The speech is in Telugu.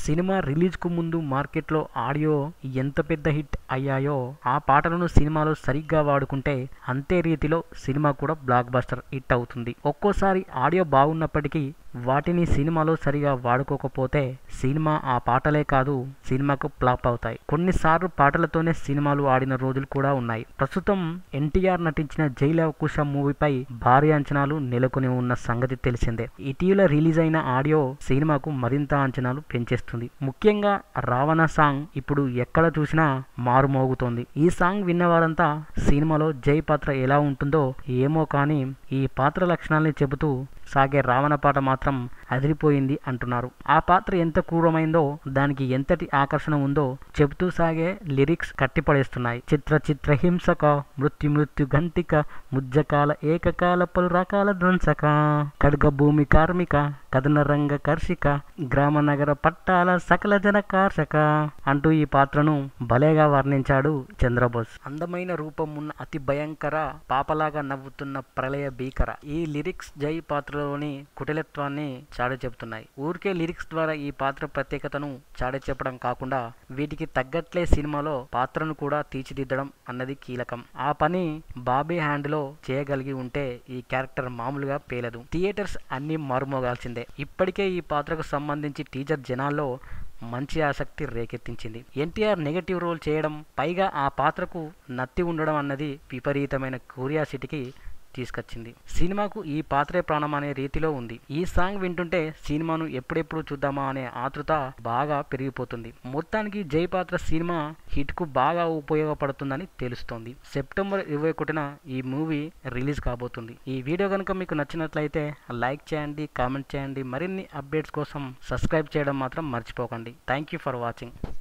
సినిమా రిలీజ్ కు ముందు మార్కెట్లో ఆడియో ఎంత పెద్ద హిట్ అయ్యాయో ఆ పాటలను సినిమాలో సరిగ్గా వాడుకుంటే అంతే రీతిలో సినిమా కూడా బ్లాక్ బస్టర్ హిట్ అవుతుంది ఒక్కోసారి ఆడియో బాగున్నప్పటికీ వాటిని సినిమాలో సరిగా వాడుకోకపోతే సినిమా ఆ పాటలే కాదు సినిమాకు ఫ్లాప్ అవుతాయి కొన్నిసార్లు పాటలతోనే సినిమాలు ఆడిన రోజులు కూడా ఉన్నాయి ప్రస్తుతం ఎన్టీఆర్ నటించిన జైలవకుశ మూవీపై భారీ అంచనాలు నెలకొని ఉన్న సంగతి తెలిసిందే ఇటీవల రిలీజ్ అయిన ఆడియో సినిమాకు మరింత అంచనాలు పెంచేస్తుంది ముఖ్యంగా రావణ సాంగ్ ఇప్పుడు ఎక్కడ చూసినా మారుమోగుతోంది ఈ సాంగ్ విన్న వారంతా సినిమాలో జై పాత్ర ఎలా ఉంటుందో ఏమో కానీ ఈ పాత్ర లక్షణాలని చెబుతూ సాగే రావణ పాట మాత్రం అదిరిపోయింది అంటున్నారు ఆ పాత్ర ఎంత క్రూరమైందో దానికి ఎంతటి ఆకర్షణ ఉందో చెబుతూ సాగే లిరిక్స్ కట్టిపడేస్తున్నాయి చిత్ర చిత్ర హింసక మృత్యు మృత్యు గంటిక ముజ్జకాల ఏకకాల పలు రకాల ధ్వంసక ఖడ్గ భూమి కార్మిక కథన రంగ కర్షిక గ్రామ నగర పట్టాల సకల జన కార్షక అంటూ ఈ పాత్రను భలేగా వర్ణించాడు చంద్రబోస్ అందమైన రూపం ఉన్న అతి భయంకర పాపలాగా నవ్వుతున్న ప్రళయ భీకర ఈ లిరిక్స్ జై పాత్రలోని కుటిలత్వాన్ని చాటి చెబుతున్నాయి ఊరికే లిరిక్స్ ద్వారా ఈ పాత్ర ప్రత్యేకతను చాటి చెప్పడం కాకుండా వీటికి తగ్గట్లే సినిమాలో పాత్రను కూడా తీర్చిదిద్దడం అన్నది కీలకం ఆ పని బాబీ హ్యాండ్ లో చేయగలిగి ఉంటే ఈ క్యారెక్టర్ మామూలుగా పేలదు థియేటర్స్ అన్ని మారుమోగాల్సిందే ఇప్పటికే ఈ పాత్రకు సంబంధించి టీజర్ జనాల్లో మంచి ఆసక్తి రేకెత్తించింది ఎన్టీఆర్ నెగటివ్ రోల్ చేయడం పైగా ఆ పాత్రకు నత్తి ఉండడం అన్నది విపరీతమైన క్యూరియాసిటీకి తీసుకొచ్చింది సినిమాకు ఈ పాత్రే ప్రాణం అనే రీతిలో ఉంది ఈ సాంగ్ వింటుంటే సినిమాను ఎప్పుడెప్పుడు చూద్దామా అనే ఆతృత బాగా పెరిగిపోతుంది మొత్తానికి జై పాత్ర సినిమా హిట్ కు బాగా ఉపయోగపడుతుందని తెలుస్తోంది సెప్టెంబర్ ఇరవై ఒకటిన ఈ మూవీ రిలీజ్ కాబోతుంది ఈ వీడియో కనుక మీకు నచ్చినట్లయితే లైక్ చేయండి కామెంట్ చేయండి మరిన్ని అప్డేట్స్ కోసం సబ్స్క్రైబ్ చేయడం మాత్రం మర్చిపోకండి థ్యాంక్ యూ ఫర్ వాచింగ్